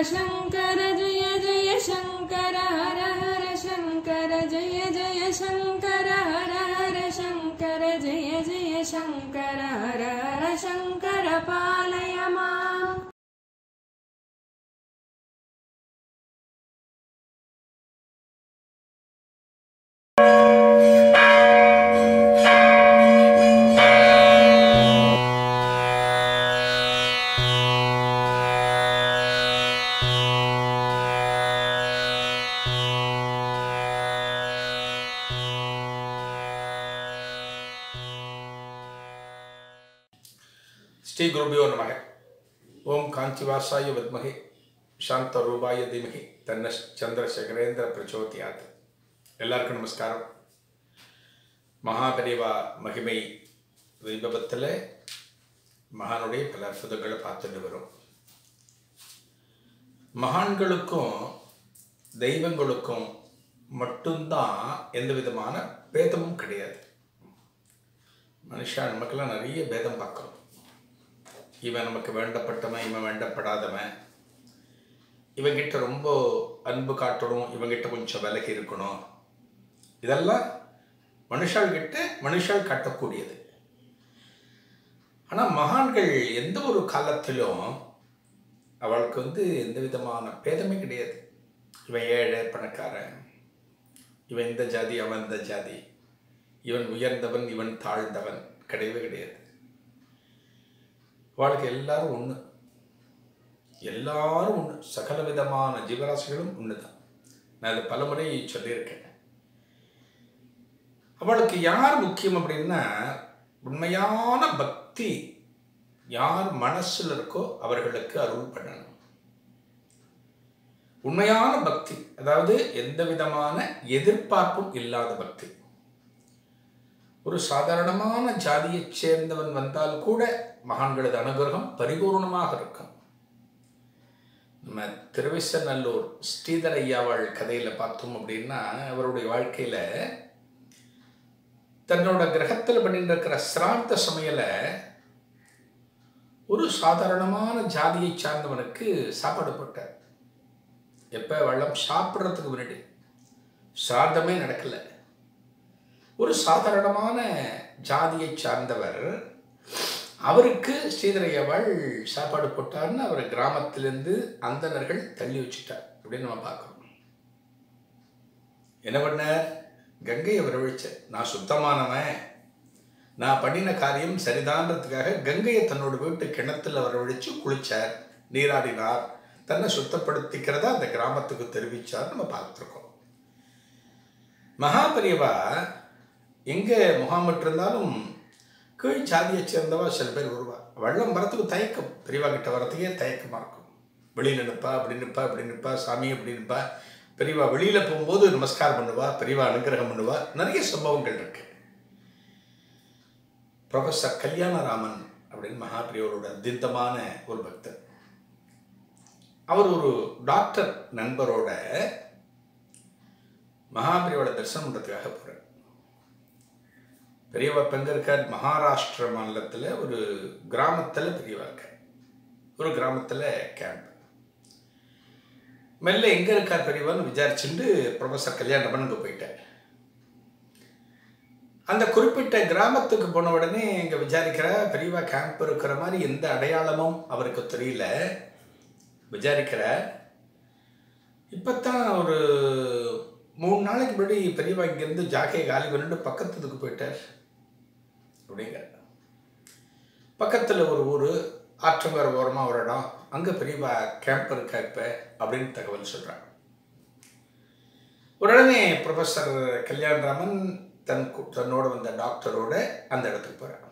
शङ्कर जय जय शङ्कर हर हर शङ्कर जय जय शङ्कर हर हर शङ्कर जय जय शङ्कर हर हर शङ्कर पालय माम् ஸ்ரீ குருபியோ நமக ஓம் காஞ்சிவாசாய வித்மகே சாந்த ரூபாய தீமகி தன்ன சந்திரசேகரேந்திர பிரச்சோதியாத் எல்லாருக்கும் நமஸ்காரம் மகாபரிவா மகிமை வைபவத்தில் மகானுடைய பல அற்புதங்களை பார்த்துட்டு வரும் மகான்களுக்கும் தெய்வங்களுக்கும் மட்டும்தான் எந்த விதமான பேதமும் கிடையாது மனுஷா நமக்கெல்லாம் நிறைய பேதம் பார்க்குறோம் இவன் நமக்கு வேண்டப்பட்டவன் இவன் வேண்டப்படாதவன் இவங்கிட்ட ரொம்ப அன்பு காட்டணும் இவங்கிட்ட கொஞ்சம் விலகி இருக்கணும் இதெல்லாம் மனுஷாள்கிட்ட மனுஷால் காட்டக்கூடியது ஆனால் மகான்கள் எந்த ஒரு காலத்திலும் அவளுக்கு வந்து எந்த விதமான பேதமே கிடையாது இவன் ஏழை பணக்காரன் இவன் இந்த ஜாதி அவன் இந்த ஜாதி இவன் உயர்ந்தவன் இவன் தாழ்ந்தவன் கிடையவே கிடையாது வாழ்க்கை எல்லாரும் ஒன்று எல்லாரும் ஒன்று சகல விதமான ஜீவராசிகளும் ஒன்று தான் நான் இதை பலமுறை சொல்லியிருக்கேன் அவளுக்கு யார் முக்கியம் அப்படின்னா உண்மையான பக்தி யார் மனசில் இருக்கோ அவர்களுக்கு அருள் பண்ணணும் உண்மையான பக்தி அதாவது எந்த விதமான எதிர்பார்ப்பும் இல்லாத பக்தி ஒரு சாதாரணமான ஜாதியைச் சேர்ந்தவன் வந்தால் கூட மகான்களது அனுகிரகம் பரிபூர்ணமாக இருக்கும் நம்ம திருவிசநல்லூர் ஸ்ரீதர் ஐயாவாள் கதையில் பார்த்தோம் அப்படின்னா அவருடைய வாழ்க்கையில் தன்னோட கிரகத்தில் பண்ணிட்டு இருக்கிற சிரார்த்த சமையலை ஒரு சாதாரணமான ஜாதியை சார்ந்தவனுக்கு சாப்பாடு போட்டார் எப்போ வெள்ளம் சாப்பிட்றதுக்கு முன்னாடி சார்த்தமே நடக்கலை ஒரு சாதாரணமான ஜாதியை சார்ந்தவர் அவருக்கு ஸ்ரீதரையவள் சாப்பாடு போட்டார்னு அவர் கிராமத்திலேருந்து அந்தணர்கள் தள்ளி வச்சுட்டார் அப்படின்னு நம்ம பார்க்குறோம் என்ன பண்ணார் கங்கையை வரவழைச்சார் நான் சுத்தமானவன் நான் பண்ணின காரியம் சரிதான்றதுக்காக கங்கையை தன்னோட வீட்டு கிணத்துல வரவழைச்சு குளிச்சார் நீராடினார் தன்னை சுத்தப்படுத்திக்கிறத அந்த கிராமத்துக்கு தெரிவிச்சார் நம்ம பார்த்துருக்கோம் மகாபரிவா எங்கே முகாமிட்டிருந்தாலும் கீழ் ஜாதியை சேர்ந்தவா சில பேர் வருவா வெள்ளம் வரத்துக்கு தயக்கம் பெரியவா கிட்ட வரத்துக்கே தயக்கமாக இருக்கும் வெளியில் நிற்பா அப்படி நிற்பா இப்படி நிற்பா சாமி அப்படி நிற்பா பெரியவா வெளியில் போகும்போது நமஸ்காரம் பண்ணுவா பெரியவா அனுகிரகம் பண்ணுவா நிறைய சம்பவங்கள் இருக்கு ப்ரொஃபஸர் கல்யாணராமன் அப்படின்னு மகாபிரியோரோட அத்தியந்தமான ஒரு பக்தர் அவர் ஒரு டாக்டர் நண்பரோட மகாபிரியோட தரிசனம் பண்ணுறதுக்காக போகிறார் பெரியவா எங்க இருக்கார் மகாராஷ்டிர மாநிலத்தில் ஒரு கிராமத்தில் பெரியவா இருக்கார் ஒரு கிராமத்தில் கேம்ப் மெல்ல எங்கே இருக்கார் பெரியவான்னு விசாரிச்சுட்டு ப்ரொஃபஸர் கல்யாணமன் அங்கே போயிட்டார் அந்த குறிப்பிட்ட கிராமத்துக்கு போன உடனே இங்கே விசாரிக்கிற பெரியவா கேம்ப் இருக்கிற மாதிரி எந்த அடையாளமும் அவருக்கு தெரியல விசாரிக்கிற இப்போ தான் ஒரு மூணு நாளைக்கு முன்னாடி பெரியவா இங்கேருந்து ஜாக்கையை காலி பண்ணிட்டு பக்கத்துக்கு போயிட்டார் அப்படிங்கிற பக்கத்தில் ஒரு ஊர் ஆற்றங்கர ஓரமாக ஒரு இடம் அங்கே பெரியவா கேம்ப் இருக்கா இப்போ அப்படின்னு தகவல் சொல்கிறாங்க உடனே ப்ரொஃபஸர் கல்யாணராமன் தன் கு- தன்னோட வந்த டாக்டரோட அந்த இடத்துக்கு போகிறார்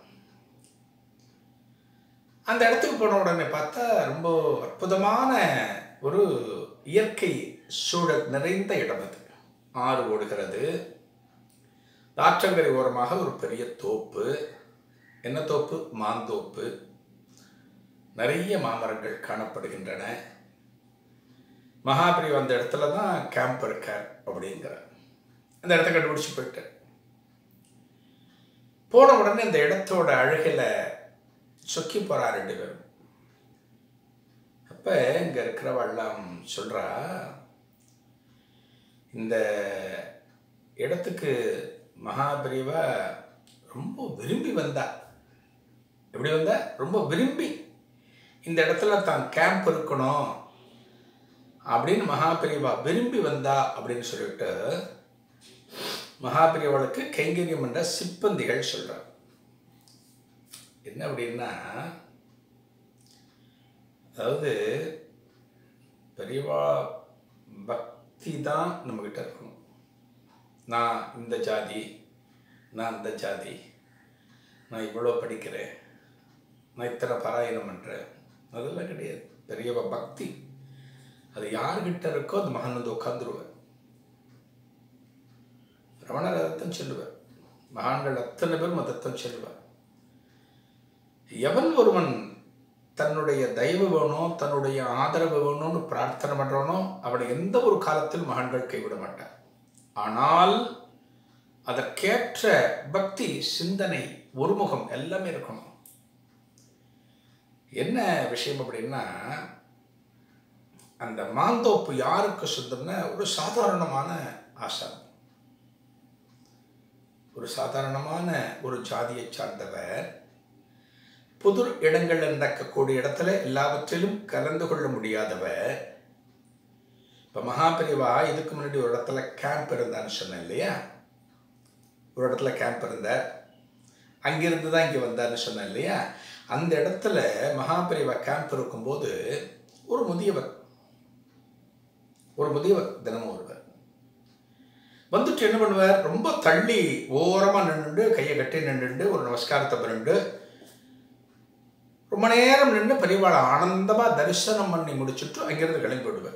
அந்த இடத்துக்கு போன உடனே பார்த்தா ரொம்ப அற்புதமான ஒரு இயற்கை சூழல் நிறைந்த இடம் அது ஆறு ஓடுகிறது ஆற்றங்கரை ஓரமாக ஒரு பெரிய தோப்பு என்ன தோப்பு மாந்தோப்பு நிறைய மாமரங்கள் காணப்படுகின்றன மகாபிரிவு அந்த இடத்துல தான் கேம்ப் இருக்கார் அப்படிங்கிறார் அந்த இடத்த கண்டுபிடிச்சு போயிட்டார் போன உடனே இந்த இடத்தோட அழகில் சொக்கி போறா ரெண்டு பேரும் அப்ப அப்போ இங்கே இருக்கிறவெல்லாம் சொல்கிறா இந்த இடத்துக்கு மகாபிரிவா ரொம்ப விரும்பி வந்தா எப்படி வந்தா ரொம்ப விரும்பி இந்த இடத்துல தான் கேம்ப் இருக்கணும் அப்படின்னு மகாபிரிவா விரும்பி வந்தா அப்படின்னு சொல்லிட்டு மகாபிரிவாளுக்கு கைங்கரியம் என்ற சிப்பந்திகள் சொல்றார் என்ன அப்படின்னா அதாவது பெரியவா பக்தி தான் நம்மக்கிட்ட இருக்கணும் நான் இந்த ஜாதி நான் இந்த ஜாதி நான் இவ்வளோ படிக்கிறேன் நான் இத்தனை பாராயணம் பண்ணுறேன் அதெல்லாம் கிடையாது பெரியவா பக்தி அது யார்கிட்ட இருக்கோ அந்த மகன் வந்து உட்காந்துருவார் ரமணர் அதைத்தான் சொல்லுவார் மகான்கள் அத்தனை பேரும் அதைத்தான் சொல்லுவார் எவன் ஒருவன் தன்னுடைய தயவு வேணும் தன்னுடைய ஆதரவு வேணும்னு பிரார்த்தனை பண்றானோ அவனை எந்த ஒரு காலத்தில் மகான்கள் கைவிட மாட்டார் ஆனால் அதற்கேற்ற பக்தி சிந்தனை ஒருமுகம் எல்லாமே இருக்கணும் என்ன விஷயம் அப்படின்னா அந்த மாந்தோப்பு யாருக்கு சொந்தம்னா ஒரு சாதாரணமான ஆசான் ஒரு சாதாரணமான ஒரு ஜாதியை சார்ந்தவர் புது இடங்கள்ல நடக்கக்கூடிய இடத்துல எல்லாவற்றிலும் கலந்து கொள்ள முடியாதவர் இப்போ மகாபிரிவா இதுக்கு முன்னாடி ஒரு இடத்துல கேம்ப் இருந்தான்னு சொன்னேன் இல்லையா ஒரு இடத்துல கேம்ப் இருந்தார் அங்கிருந்து தான் இங்கே வந்தார்னு சொன்னேன் இல்லையா அந்த இடத்துல மகாபிரிவா கேம்ப் இருக்கும்போது ஒரு முதியவர் ஒரு முதியவர் தினமும் வருவார் வந்துட்டு என்ன பண்ணுவார் ரொம்ப தள்ளி ஓரமாக நின்றுண்டு கையை கட்டி நின்றுண்டு ஒரு நமஸ்காரத்தை பண்ணிட்டு ரொம்ப நேரம் நின்று பெரியவாளை ஆனந்தமாக தரிசனம் பண்ணி முடிச்சுட்டு அங்கிருந்து கிளம்பி விடுவார்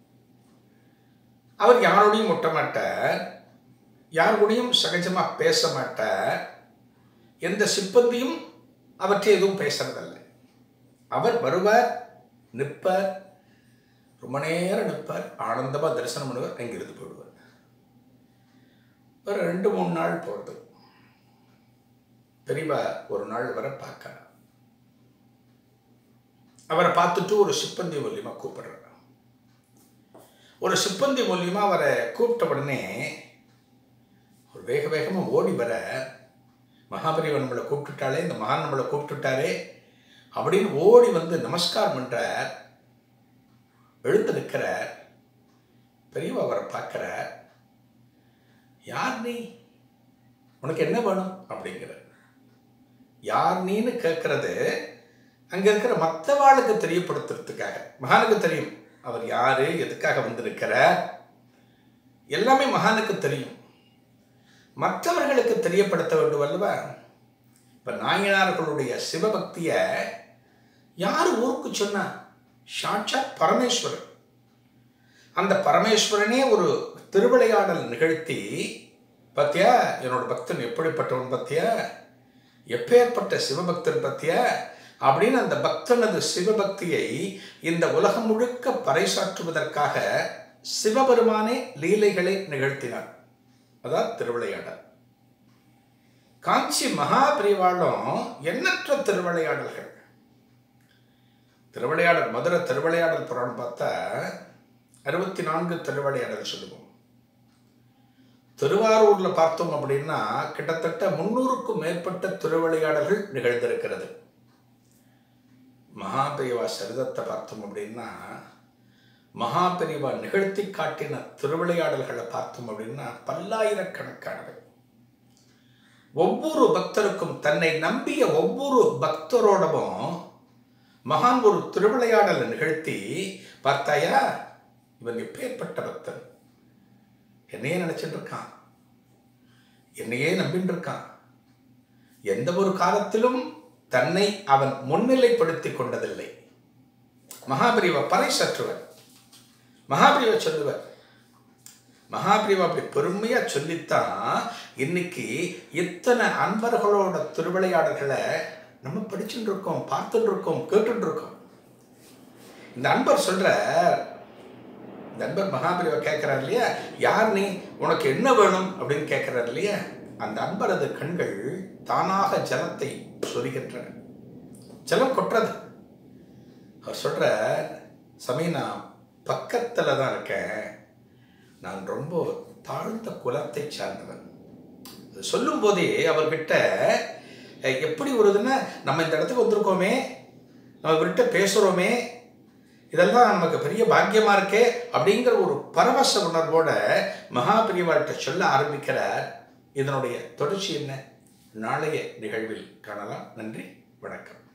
அவர் யாரோடையும் முட்ட மாட்டார் யார் கூடயும் சகஜமாக பேச மாட்டார் எந்த சிப்பந்தியும் அவற்றை எதுவும் பேசுறதில்ல அவர் வருவார் நிற்பார் ரொம்ப நேரம் நிற்பார் ஆனந்தமாக தரிசனம் பண்ணுவார் அங்கிருந்து போயிடுவார் ஒரு ரெண்டு மூணு நாள் போகிறது பெரியவா ஒரு நாள் வர பார்க்கலாம் அவரை பார்த்துட்டு ஒரு சிப்பந்தி மூலியமா கூப்பிடுறார் ஒரு சிப்பந்தி மூலியமா அவரை கூப்பிட்ட உடனே ஒரு வேக வேகமாக ஓடி வர மகாபரிவன் நம்மளை கூப்பிட்டுட்டாலே இந்த மகான் நம்மளை கூப்பிட்டுட்டாரே அப்படின்னு ஓடி வந்து நமஸ்காரம் பண்றார் எழுந்து நிற்கிறார் பெரியவா அவரை பார்க்கிறார் யார் நீ உனக்கு என்ன வேணும் அப்படிங்கிறார் யார் நீன்னு கேட்கறது அங்க இருக்கிற மற்றவாளுக்கு தெரியப்படுத்துறதுக்காக மகானுக்கு தெரியும் அவர் யாரு எதுக்காக வந்திருக்கிறார் எல்லாமே மகானுக்கு தெரியும் மற்றவர்களுக்கு தெரியப்படுத்த வேண்டும் அல்லவா இப்ப நாயனார்களுடைய சிவபக்திய யார் ஊருக்கு சொன்னா சாட்சாத் பரமேஸ்வரன் அந்த பரமேஸ்வரனே ஒரு திருவிளையாடல் நிகழ்த்தி பத்தியா என்னோட பக்தன் எப்படிப்பட்டவன் பத்தியா எப்பேற்பட்ட சிவபக்தன் பத்தியா அப்படின்னு அந்த பக்தனது சிவபக்தியை இந்த உலகம் முழுக்க பறைசாற்றுவதற்காக சிவபெருமானே லீலைகளை நிகழ்த்தினார் அதான் திருவிளையாடல் காஞ்சி மகாபிரிவாளும் எண்ணற்ற திருவிளையாடல்கள் திருவிளையாடல் மதுரை திருவிளையாடல் புராணம் பார்த்தா அறுபத்தி நான்கு திருவிளையாடல் சொல்லுவோம் திருவாரூர்ல பார்த்தோம் அப்படின்னா கிட்டத்தட்ட முன்னூறுக்கும் மேற்பட்ட திருவிளையாடல்கள் நிகழ்ந்திருக்கிறது மகாபெரிவா சரிதத்தை பார்த்தோம் அப்படின்னா மகாபெரிவா நிகழ்த்தி காட்டின திருவிளையாடல்களை பார்த்தோம் அப்படின்னா பல்லாயிரக்கணக்கானவை ஒவ்வொரு பக்தருக்கும் தன்னை நம்பிய ஒவ்வொரு பக்தரோடவும் மகான் ஒரு திருவிளையாடலை நிகழ்த்தி பார்த்தாயா இவன் எப்பேற்பட்ட பக்தன் என்னையே நினைச்சிட்டு இருக்கான் என்னையே நம்பின்னு இருக்கான் எந்த ஒரு காலத்திலும் தன்னை அவன் முன்னிலைப்படுத்தி கொண்டதில்லை மகாபிரிவ பறைசற்றுவன் மகாபிரிவ சொல்லுவர் மகாபிரிவா அப்படி பெருமையா சொல்லித்தான் இன்னைக்கு இத்தனை அன்பர்களோட திருவிளையாடல்களை நம்ம படிச்சுட்டு இருக்கோம் பார்த்துட்டு இருக்கோம் கேட்டுட்டு இருக்கோம் இந்த அன்பர் சொல்ற இந்த அன்பர் மகாபிரிவா கேட்கிறார் இல்லையா யார் நீ உனக்கு என்ன வேணும் அப்படின்னு கேட்கிறார் இல்லையா அந்த அன்பரது கண்கள் தானாக ஜலத்தை சொரிகின்றன ஜலம் கொட்டுறது அவர் சொல்ற சாமி நான் பக்கத்தில் தான் இருக்கேன் நான் ரொம்ப தாழ்ந்த குலத்தை சார்ந்தவன் அது சொல்லும் போதே அவர்கிட்ட அஹ், எப்படி வருதுன்னா நம்ம இந்த இடத்துக்கு வந்திருக்கோமே நம்ம இவர்கிட்ட பேசுகிறோமே இதெல்லாம் நமக்கு பெரிய பாக்கியமா இருக்கே அப்படிங்கிற ஒரு பரவச உணர்வோட மகா பெரியவாள்கிட்ட சொல்ல ஆரம்பிக்கிறார் இதனுடைய தொடர்ச்சி என்ன நாளைய நிகழ்வில் காணலாம் நன்றி வணக்கம்